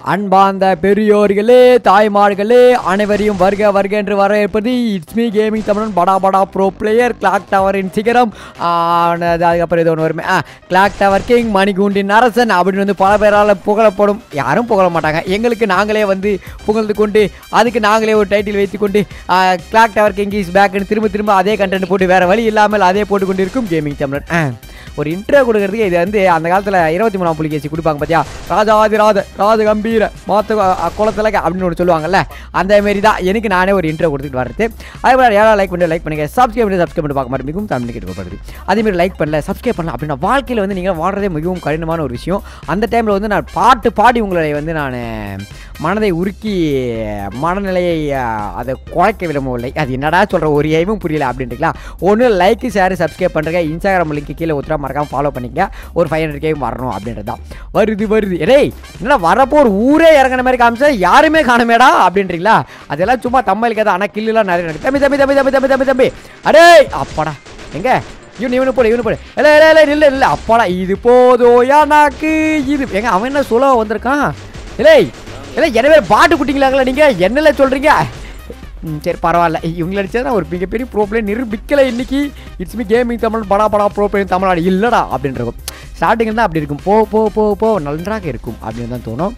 அன்பார்ந்த பெரியோர்களே தாய்மார்களே அனைவரையும் வருக வருக என்று வரவேற்பது இட்ஸ் மீ கேமிங் தமிழன் படா படா ப்ரோ பிளேயர் கிளாக் டவரின் சிகரம் ஆ, அது அதுக்கப்புறம் இது ஒன்று வருமே ஆ கிளாக் டவர் கிங் மணிகுண்டின் அரசன் அப்படின்னு வந்து பல பேரால் புகழப்படும் யாரும் புகழ மாட்டாங்க எங்களுக்கு நாங்களே வந்து புகழ்ந்து கொண்டு அதுக்கு நாங்களே ஒரு டைட்டில் வைத்துக்கொண்டு கிளாக் டவர் கிங் இஸ் பேக்னு திரும்ப திரும்ப அதே கண்டென்ட் போட்டு வேறு வழி இல்லாமல் அதே போட்டு கொண்டு இருக்கும் கேமிங் தமிழன் ஆ ஒரு இன்ட்ரோ கொடுக்கறதுக்கு இது வந்து அந்த காலத்தில் இருபத்தி மூணாம் புலிகேசி கொடுப்பாங்க பார்த்தியா ராஜாதி ராஜ ராஜ கம்பீர மாத்த குளத்தில் அப்படின்னு ஒன்று சொல்லுவாங்கல்ல அந்த மாரி தான் எனக்கு நானே ஒரு இன்ட்ரோ கொடுத்துட்டு வர்றது அதே மாதிரி யாராவது லைக் பண்ணி லைக் பண்ணுங்க சப்ஸ்கிரைப் பண்ணி சப்ஸ்கிரைப் பண்ணி பார்க்க மாதிரி மிகவும் தமிழ் கேட்கப்படுது அதேமாதிரி லைக் பண்ணல சப்ஸ்கிரைப் பண்ணல அப்படின்னா வாழ்க்கையில் வந்து நீங்கள் வாழ்றதே மிகவும் கடினமான ஒரு விஷயம் அந்த டைமில் வந்து நான் பாட்டு பாடி உங்களை வந்து நான் மனதை உருக்கி மனநிலையை அஹ், அதை குறைக்க விரும்பவில்லை அது என்னடா சொல்கிற ஒரு ஐவும் புரியல அப்படின்றீங்களா ஒன்று லைக் ஷேர் சப்ஸ்கிரைப் பண்ணுறேன் இன்ஸ்டாகிராம் லிங்க் கீழே ஒருத்தர மறக்காம ஃபாலோ பண்ணிக்க ஒரு ஃபைவ் ஹண்ட்ரட் கேம் வரணும் அப்படின்றது தான் வருது வருது டேய் என்னடா வரப்போ ஒரு ஊரே இறங்குன மாதிரி காமிச்சா யாருமே காணுமேடா அப்படின்றீங்களா அதெல்லாம் சும்மா தம்மலுக்கு தான் ஆனால் கில்லுலாம் நிறைய நடக்குது தம்பி தம்பி தம்பி தம்பி தம்பி தம்பி தம்பி அடே அப்பாடா எங்க இவனு இவனு போடு இவனு போடு இல்லை இல்லை இல்லை இல்லை இல்லை அப்பாடா இது போதோ எனக்கு இது எங்க அவன் என்ன சொல்ல வந்திருக்கான் இல்லை இல்லை எனவே பாட்டு குட்டிங்களாங்களா நீங்கள் என்னல சொல்கிறீங்க ம் சரி பரவாயில்ல இவங்களை அடிச்சா நான் ஒரு மிகப்பெரிய ப்ரோ பிளே நிரூபிக்கல இன்னைக்கு இட்ஸ் மீ கேமிங் தமிழ் படா படா ப்ரோ பிளே தமிழ்நாடு இல்லைடா அப்படின்னு இருக்கும் ஸ்டார்டிங்கில் தான் அப்படி இருக்கும் போ போ போ போ நன்றாக இருக்கும் அப்படின்னு தான் தோணும்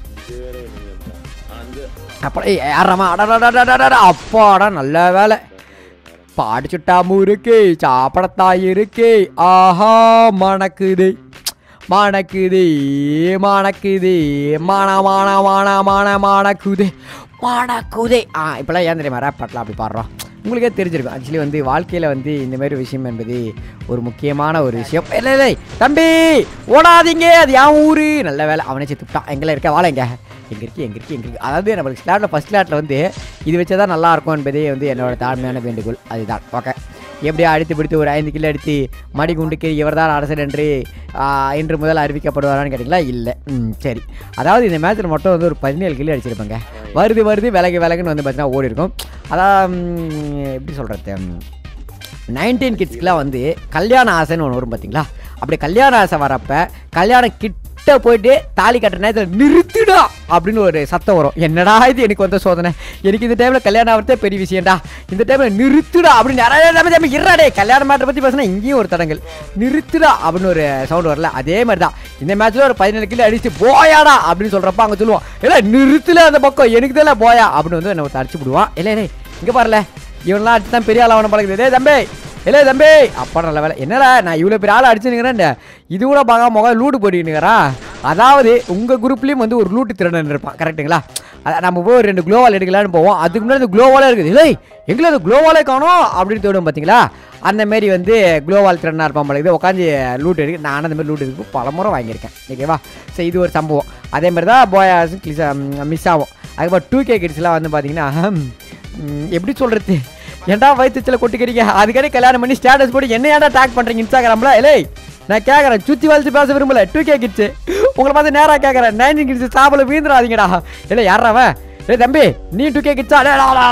அப்புறம் ஏய் யாராமா அடடா அப்பாடா நல்ல வேலை பாடிச்சுட்டா முறுக்கு சாப்பிடத்தான் இருக்கு ஆஹா மணக்குது மணக்குது மணக்குது மண மண மண மண மணக்குது மணக்குதே ஆ இப்போலாம் ஏன் தெரியுமா ரேப் பாட்டெலாம் அப்படி பாடுறோம் உங்களுக்கே தெரிஞ்சிருக்கும் ஆக்சுவலி வந்து வாழ்க்கையில் வந்து இந்த மாதிரி விஷயம் என்பது ஒரு முக்கியமான ஒரு விஷயம் இல்லை இல்லை தம்பி ஓடாதீங்க அது என் ஊரு நல்ல வேலை அவனே செத்துட்டான் எங்களை இருக்க வாழ எங்க எங்க இருக்கு எங்க இருக்கு எங்க இருக்கு அதாவது நம்மளுக்கு ஸ்லாட்டில் ஃபஸ்ட் ஸ்லாட்டில் வந்து இது வச்சா தான் நல்லா இருக்கும் என்பதே வந்து என்னோட தாழ்மையான வேண்டுகோள் அதுதான் ஓகே எப்படியோ அடித்து பிடித்து ஒரு ஐந்து கிலோ அடித்து மடிகுண்டுக்கு இவர்தான் அரசர் என்று ஆ, இன்று முதல் அறிவிக்கப்படுவாரான்னு கேட்டிங்களா இல்லை ம் சரி அதாவது இந்த மேட்ச்சில் மட்டும் வந்து ஒரு பதினேழு கிலோ அடிச்சிருப்பாங்க வருது வருது விலகு விலகுன்னு வந்து பார்த்தீங்கன்னா ஓடி இருக்கும் அதான் ம், எப்படி சொல்கிறது நைன்டீன் கிட்ஸ்க்குலாம் வந்து கல்யாண ஆசைன்னு ஒன்று வரும் பார்த்தீங்களா அப்படி கல்யாண ஆசை வரப்ப கல்யாணம் கிட்ட போயிட்டு தாலி கட்டுற நேரத்தில் நிறுத்திடா அப்படின்னு ஒரு சத்தம் வரும் என்னடா இது எனக்கு வந்த சோதனை எனக்கு இந்த டைமில் கல்யாணம் ஆகிறதே பெரிய விஷயம்டா இந்த டைமில் நிறுத்துடா அப்படின்னு நிறைய தம்பி தம்பி இருடா கல்யாண மேட்டரை பற்றி பேசினா இங்கேயும் ஒரு தடங்கள் நிறுத்துடா அப்படின்னு ஒரு சவுண்ட் வரல அதே மாதிரி தான் இந்த மேட்ச்சில் ஒரு பதினேழு கிலோ அடிச்சு போயாடா அப்படின்னு சொல்கிறப்ப அங்கே சொல்லுவோம் இல்லை நிறுத்தல அந்த பக்கம் எனக்கு தான் போயா அப்படின்னு வந்து என்ன ஒருத்தன் அடிச்சு விடுவான் இல்லை இல்லை இங்கே பாருல இவன்லாம் அடிச்சு தான் பெரிய ஆளாவன பழகுது டேய் தம்பி இல்லை தம்பி அப்பா நல்ல வேலை என்னடா நான் இவ்வளோ பெரிய ஆள் அடிச்சுனுங்கிறேன் இது கூட பார்க்காம முகம் லூட்டு போட்டுனுங்கிறான் அதாவது உங்கள் குரூப்லேயும் வந்து ஒரு லூட்டு திருடன் இருப்பான் கரெக்ட்டுங்களா அத- நம்ம போய் ஒரு ரெண்டு குளோவால் எடுக்கலான்னு போவோம் அதுக்கு முன்னாடி இந்த குளோவாலே இருக்குது இல்லை எங்களை அந்த குளோவாலே காணோம் அப்படின்னு தேடும் பார்த்தீங்களா அந்த மாரி வந்து குளோவால் திறனாக இருப்பான் பழகுது உட்காந்து லூட் எடுக்க நான் அந்த மாதிரி லூட் எடுக்க பல முறை வாங்கியிருக்கேன் ஓகேவா ஸோ இது ஒரு சம்பவம் அதே மாதிரி தான் போயாஸ் கிளிஸ் மிஸ் ஆகும் அதுக்கப்புறம் டூ கே கிட்ஸ்லாம் வந்து பார்த்தீங்கன்னா ம், எப்படி சொல்கிறது ஏன்டா வயிற்றுச்சில் கொட்டிக்கிறீங்க அதுக்கடி கல்யாணம் பண்ணி ஸ்டேட்டஸ் போட்டு என்ன ஏன்டா டேக் பண்ணுறீங்க இன்ஸ்டாகிராமில் இல்லை நான் கேட்குறேன் சுற்றி வளைச்சு பேச விரும்பல டூ கே கிட்ஸு உங்களை பார்த்து நேராக கேட்குறேன் நைன்டீன் கிட்ஸ் சாப்பிட வீந்துடாதீங்கடா இல்லை யாராவ ஏய் தம்பி நீ டூ கே கிட்ஸா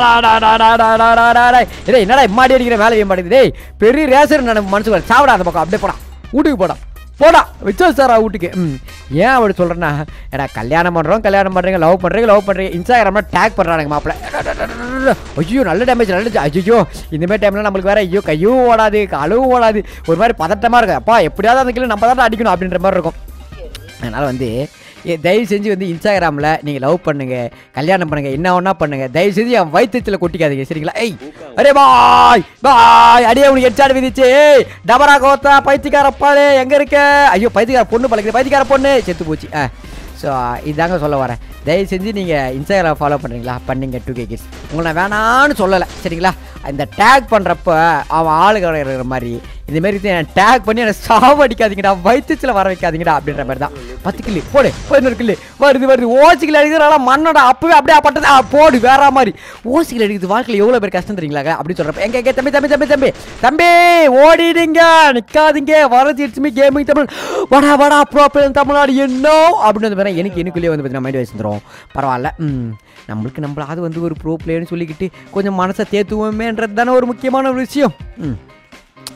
இல்லை என்னடா இம்மாடி அடிக்கிற வேலை செய்ய மாட்டேங்குது டேய் பெரிய ரேசர் நான் மனசு சாப்பிடா அந்த பக்கம் அப்படியே போடா வீட்டுக்கு போடா போடா வச்சா சாரா வீட்டுக்கு ம் ஏன் அப்படி சொல்கிறேன்னா ஏடா கல்யாணம் பண்ணுறோம் கல்யாணம் பண்ணுறீங்க லவ் பண்ணுறீங்க லவ் பண்ணுறீங்க இன்ஸ்டாகிராமில் டேக் பண்ணுறாங்க மாப்பிள்ள ஐயோ நல்ல டேமேஜ் நல்ல ஐயோ இந்த மாதிரி டைமில் நம்மளுக்கு வேற ஐயோ கையும் ஓடாது காலும் ஓடாது ஒரு மாதிரி பதட்டமாக இருக்கு அப்பா எப்படியாவது அந்த கிலோ நம்ம தான் அடிக்கணும் அப்படின்ற மாதிரி இருக்கும் அதனால் வந்து ஏ, தயவு செஞ்சு வந்து இன்ஸ்டாகிராமில் நீங்கள் லவ் பண்ணுங்க கல்யாணம் பண்ணுங்க என்ன ஒன்றா பண்ணுங்க தயவு செஞ்சு என் வயிற்றுல கொட்டிக்காதீங்க சரிங்களா ஏய் அரே பாய் பாய் அடியே உனக்கு எச்சாடு விதிச்சு ஏய் டபரா கோத்தா பைத்தியக்கார பாலே எங்கே இருக்க ஐயோ பைத்தியக்கார பொண்ணு பழகுது பைத்தியக்கார பொண்ணு செத்து போச்சு ஆ ஸோ இதாங்க சொல்ல வரேன் தயவு செஞ்சு நீங்கள் இன்ஸ்டாகிராம் ஃபாலோ பண்ணுறீங்களா பண்ணீங்க டூ கே கிட்ஸ் உங்களை நான் வேணான்னு சொல்லலை சரிங்களா இந்த டேக் பண்ணுறப்ப அவன் ஆளுங்க இருக்கிற மாதிரி இந்த மாதிரி டேக் பண்ணி என்னை சாவு அடிக்காதீங்கடா வயிற்றுச்சில் வர வைக்காதீங்கடா அப்படின்ற மாதிரி தான் பத்து கில்லு போடு பதினோரு கில்லு வருது வருது ஓசிக்கில் அடிக்கிறனால மண்ணோட அப்பவே அப்படியே பட்டது ஆ, போடு வேற மாதிரி ஓசிக்கில் அடிக்கிறது வாழ்க்கையில் எவ்வளோ பேர் கஷ்டம் தெரியுங்களா அப்படின்னு சொல்கிறப்ப எங்க எங்க தம்பி தம்பி தம்பி தம்பி தம்பி ஓடிடுங்க நிற்காதீங்க வரது இட்ஸ்மி கேமிங் தமிழ் வடா வடா ப்ரோப்ளம் தமிழ்நாடு என்ன அப்படின்னு வந்து பாருங்க எனக்கு எனக்குள்ளேயே வந்து பார்த்தீங்கன்னா மைண்ட் வச்சுருந்துரும் பரவாயில்ல ம் நம்மளுக்கு நம்மளாவது வந்து ஒரு ப்ரோ பிளேயர்னு சொல்லிக்கிட்டு கொஞ்சம் மனசை தேத்துவோமேன்றது தானே ஒரு முக்கியமான ஒரு விஷயம் ம்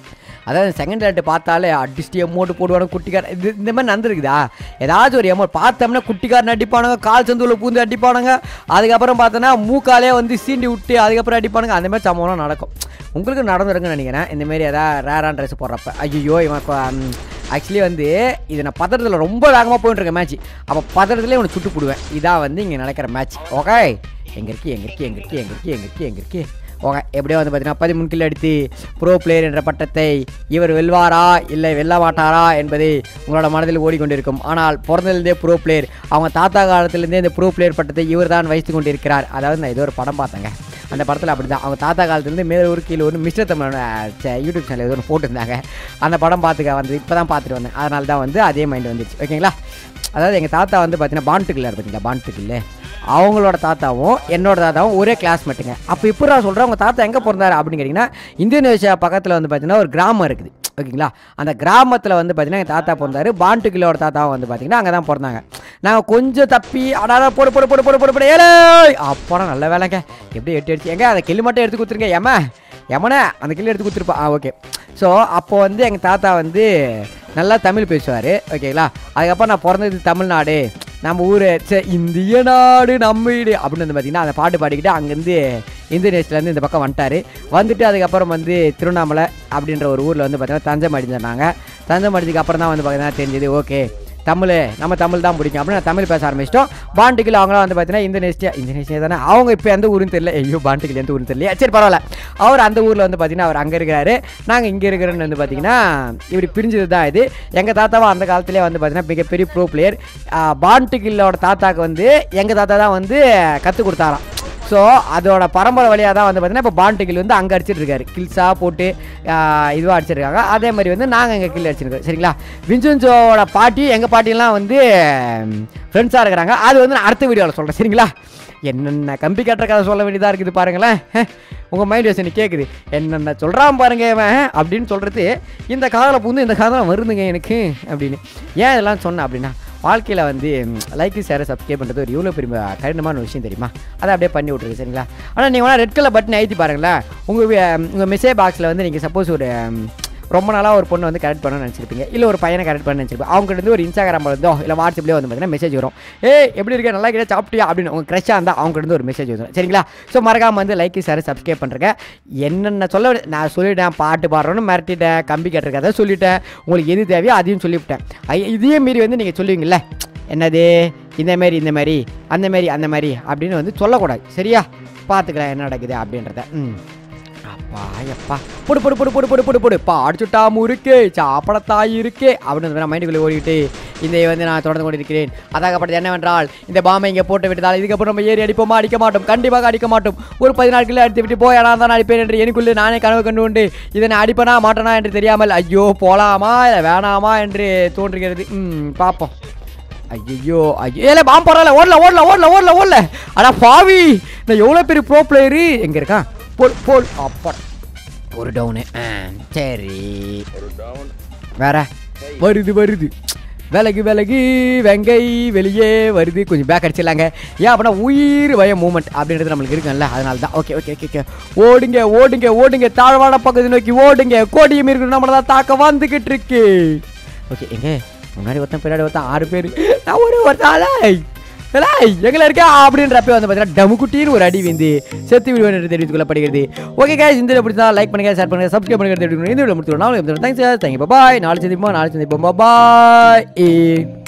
அதாவது செகண்ட் லேட்டு பார்த்தாலே அடிஸ்டி அமௌண்ட் போடுவானு குட்டிக்கார இது இந்த மாதிரி நடந்துருக்குதா ஏதாச்சும் ஒரு அமௌண்ட் பார்த்தோம்னா குட்டிக்காரன் அடிப்பானுங்க கால் சந்துவில் பூந்து அடிப்பானுங்க அதுக்கப்புறம் பார்த்தோன்னா மூக்காலே வந்து சீண்டி விட்டு அதுக்கப்புறம் அடிப்பானுங்க அந்த மாதிரி சம்பவம்லாம் நடக்கும் உங்களுக்கு நடந்துருக்குன்னு நினைக்கிறேன் இந்த மாதிரி ஏதாவது ரேரான ட்ரெஸ் போடுறப்ப ஐயோ இவன் ஆக்சுவலி வந்து இது நான் பதட்டத்தில் ரொம்ப வேகமாக போயிட்டு இருக்க மேட்ச் அப்போ பதட்டத்துலேயே உனக்கு சுட்டு போடுவேன் இதான் வந்து இங்கே நடக்கிற மேட்ச் ஓகே எங்கே இருக்கு எங்கே இருக்கு எங்கே இருக்கு எங்கே இருக்கு எங்கே இருக்கு எங்கே இருக்கு ஓகே எப்படியோ வந்து பார்த்தீங்கன்னா பதிமூணு கிலோ அடித்து ப்ரோ பிளேயர் என்ற பட்டத்தை இவர் வெல்வாரா இல்லை வெல்ல மாட்டாரா என்பது உங்களோட மனதில் ஓடிக்கொண்டிருக்கும் ஆனால் பிறந்ததுலேருந்தே ப்ரோ பிளேயர் அவங்க தாத்தா காலத்திலேருந்தே இந்த ப்ரோ பிளேயர் பட்டத்தை இவர் தான் வைத்து கொண்டிருக்கிறார் அதாவது நான் ஏதோ ஒரு படம் பார்த்தேங்க அந்த படத்தில் அப்படி தான் அவங்க தாத்தா காலத்துலேருந்து மேலே ஒரு கீழே ஒரு மிஸ்டர் தமிழ் யூடியூப் சேனல் ஏதோ ஒன்று போட்டிருந்தாங்க அந்த படம் பார்த்துக்க வந்து இப்போ தான் பார்த்துட்டு வந்தேன் அதனால தான் வந்து அதே மைண்ட் வந்துருச்சு ஓகேங்களா அதாவது எங்கள் தாத்தா வந்து பார்த்தீங்கன்னா பாண்டுக்கில்லார் பார்த்தீங்களா பாண்டுக்கில்ல அவங்களோட தாத்தாவும் என்னோட தாத்தாவும் ஒரே கிளாஸ்மேட்டுங்க அப்போ இப்போ நான் சொல்கிறேன் உங்கள் தாத்தா எங்கே பிறந்தாரு அப்படின்னு கேட்டிங்கன்னா இந்தோனேஷியா பக்கத்தில் வந்து பார்த்தீங்கன்னா ஒரு கிராமம் இருக்குது ஓகேங்களா அந்த கிராமத்தில் வந்து பார்த்தீங்கன்னா எங்கள் தாத்தா பிறந்தாரு பாண்டுக்கிலோட தாத்தாவும் வந்து பார்த்தீங்கன்னா அங்கே தான் பிறந்தாங்க நாங்கள் கொஞ்சம் தப்பி அடாடா போடு போடு போடு போடு போடு போடு ஏலே அப்போனா நல்ல வேலைங்க எப்படி எட்டு அடிச்சு எங்க அந்த கிளி மட்டும் எடுத்து கொடுத்துருங்க ஏமா எமனே அந்த கிளி எடுத்து கொடுத்துருப்பா ஆ ஓகே ஸோ அப்போ வந்து எங்கள் தாத்தா வந்து நல்லா தமிழ் பேசுவார் ஓகேங்களா அதுக்கப்புறம் நான் பிறந்தது தமிழ்நாடு நம்ம ஊர் சே இந்திய நாடு நம்ம வீடு அப்படின்னு வந்து பார்த்தீங்கன்னா அந்த பாட்டு பாடிக்கிட்டு அங்கேருந்து இந்தோனேஷியாலேருந்து இந்த பக்கம் வந்துட்டார் வந்துட்டு அதுக்கப்புறம் வந்து திருவண்ணாமலை அப்படின்ற ஒரு ஊரில் வந்து பார்த்தீங்கன்னா தஞ்சம் அடிஞ்சிருந்தாங்க தஞ்சம் அடிச்சதுக்கு அப்புறம் தான் வந்து பார்த்தீங்கன்னா தெரிஞ்சது ஓகே தமிழ் நம்ம தமிழ் தான் பிடிக்கும் அப்படின்னு நான் தமிழ் பேச ஆரம்பிச்சிட்டோம் பாண்டுக்கில் அவங்களாம் வந்து பார்த்தீங்கன்னா இந்தோனேஷியா இந்தோனேஷியா தானே அவங்க இப்போ எந்த ஊருன்னு தெரியல ஐயோ பாண்டுக்கில் எந்த ஊருன்னு தெரியல சரி பரவாயில்ல அவர் அந்த ஊரில் வந்து பார்த்தீங்கன்னா அவர் அங்கே இருக்கிறாரு நாங்கள் இங்கே இருக்கிறோன்னு வந்து பார்த்தீங்கன்னா இப்படி பிரிஞ்சது தான் இது எங்கள் தாத்தாவும் அந்த காலத்திலே வந்து பார்த்தீங்கன்னா மிகப்பெரிய ப்ரோ பிளேயர் பாண்டுக்கில்லோட தாத்தாக்கு வந்து எங்கள் தாத்தா தான் வந்து கற்றுக் கொடுத்தாராம் ஸோ அதோட பரம்பரை வழியாக தான் வந்து பார்த்தீங்கன்னா இப்போ பாண்டு கில் வந்து அங்கே அடிச்சிட்டு இருக்காரு கில்ஸாக போட்டு இதுவாக அடிச்சிருக்காங்க அதே மாதிரி வந்து நாங்கள் எங்கள் கில் அடிச்சிருக்கோம் சரிங்களா விஞ்சுஞ்சோட பாட்டி எங்கள் பாட்டிலாம் வந்து ஃப்ரெண்ட்ஸாக இருக்கிறாங்க அது வந்து நான் அடுத்த வீடியோவில் சொல்கிறேன் சரிங்களா என்னென்ன கம்பி கட்டுற கதை சொல்ல வேண்டியதாக இருக்குது பாருங்களேன் உங்கள் மைண்ட் யோசனை கேட்குது என்னென்ன சொல்கிறான் பாருங்க இவன் அப்படின்னு சொல்கிறது இந்த காதில் புந்து இந்த காதலாம் வருதுங்க எனக்கு அப்படின்னு ஏன் இதெல்லாம் சொன்னேன் அப்படின்னா வாழ்க்கையில் வந்து லைக் ஷேர் சப்ஸ்கிரைப் பண்ணுறது ஒரு இவ்வளோ பெரிய கடினமான ஒரு விஷயம் தெரியுமா அதை அப்படியே பண்ணி விட்ருக்கு சரிங்களா ஆனால் நீங்கள் வேணால் ரெட் கலர் பட்டன் அழுத்தி பாருங்களேன் உங்கள் உங்கள் மெசேஜ் பாக்ஸில் வந்து நீங்கள் சப்போஸ் ஒரு ரொம்ப நாளாக ஒரு பொண்ணு வந்து கரெக்ட் பண்ண நினச்சிருப்பீங்க இல்லை ஒரு பையனை கரெக்ட் பண்ண நினச்சிருப்பீங்க அவங்க இருந்து ஒரு இன்ஸ்டாகிராம் இருந்தோ இல்லை வாட்ஸ்அப்லேயே வந்து பார்த்தீங்கன்னா மெசேஜ் வரும் ஏ எப்படி இருக்க நல்லா கிட்ட சாப்பிட்டியா அப்படின்னு உங்கள் க்ரெஷ்ஷாக இருந்தால் அவங்க இருந்து ஒரு மெசேஜ் வரும் சரிங்களா ஸோ மறக்காம வந்து லைக் ஷேர் சப்ஸ்கிரைப் பண்ணுறேங்க என்னென்ன சொல்ல வேண்டிய- நான் சொல்லிட்டேன் பாட்டு பாடுறோன்னு மிரட்டிட்டேன் கம்பி கட்டுறதை சொல்லிட்டேன் உங்களுக்கு எது தேவையோ அதையும் சொல்லிவிட்டேன் ஐ- இதையே மீறி வந்து நீங்கள் சொல்லுவீங்கல்ல என்னது இந்த மாதிரி இந்த மாதிரி அந்த மாதிரி அந்த மாதிரி அப்படின்னு வந்து சொல்லக்கூடாது சரியா பார்த்துக்கலாம் என்ன நடக்குது அப்படின்றத ம் அப்பா எப்பா பொடு பொடு பொடு பொடு பொடு பொடு பொடு பாடிச்சுட்டா முறுக்கே சாப்பிடத்தாய் இருக்கே அப்படின்னு நான் மைண்டுக்குள்ளே ஓடிக்கிட்டு இதை வந்து நான் தொடர்ந்து கொண்டிருக்கிறேன் அதாகப்பட்டது என்னவென்றால் இந்த பாம்பை இங்கே போட்டு விட்டதால் இதுக்கப்புறம் நம்ம ஏறி அடிப்போமா அடிக்க மாட்டோம் கண்டிப்பாக அடிக்க மாட்டோம் ஒரு பதினாலு கிலோ அடித்து விட்டு போய் நான் தான் அடிப்பேன் என்று எனக்குள்ளே நானே கனவு கண்டு கொண்டு இதை நான் அடிப்பனா மாட்டேனா என்று தெரியாமல் ஐயோ போலாமா இல்லை வேணாமா என்று தோன்றுகிறது ம் பார்ப்போம் ஐயோ ஐயோ ஏல பாம்பு பரவாயில்ல ஓடல ஓடல ஓடல ஓடல ஓடல அடா பாவி நான் எவ்வளோ பெரிய ப்ரோ பிளேயரு எங்கே இருக்கான் போல் போல் அப்பா ஒரு டவுனு சரி வேற வருது வருது விலகு விலகு வெங்கை வெளியே வருது கொஞ்சம் பேக் அடிச்சிடலாங்க ஏன் அப்படின்னா உயிர் வய மூமெண்ட் அப்படின்றது நம்மளுக்கு இருக்குல்ல அதனால தான் ஓகே ஓகே ஓகே ஓகே ஓடுங்க ஓடுங்க ஓடுங்க தாழ்வான பக்கத்து நோக்கி ஓடுங்க கோடியும் இருக்கு நம்மள தான் தாக்க வந்துகிட்டு இருக்கு ஓகே எங்க முன்னாடி ஒருத்தன் பின்னாடி ஒருத்தன் ஆறு பேர் நான் ஒரு ஒருத்தாளை எங்களை இருக்கா அப்படின்றப்ப வந்து பார்த்தீங்கன்னா டமுக்குட்டின்னு ஒரு அடி வந்து செத்து விடுவேன் என்று தெரிவித்துக் கொள்ளப்படுகிறது ஓகே guys இந்த வீடியோ பிடிச்சா லைக் பண்ணுங்க ஷேர் பண்ணுங்க சப்ஸ்கிரைப் பண்ணுங்க தெரிவித்துக்கணும். இந்த வீடியோ முடிச்சுக்கணும் தேங்க்ஸ் தேங்க்யூ பாய் நாளை சந்திப்போம் நாளை சந்திப்போம் பாய்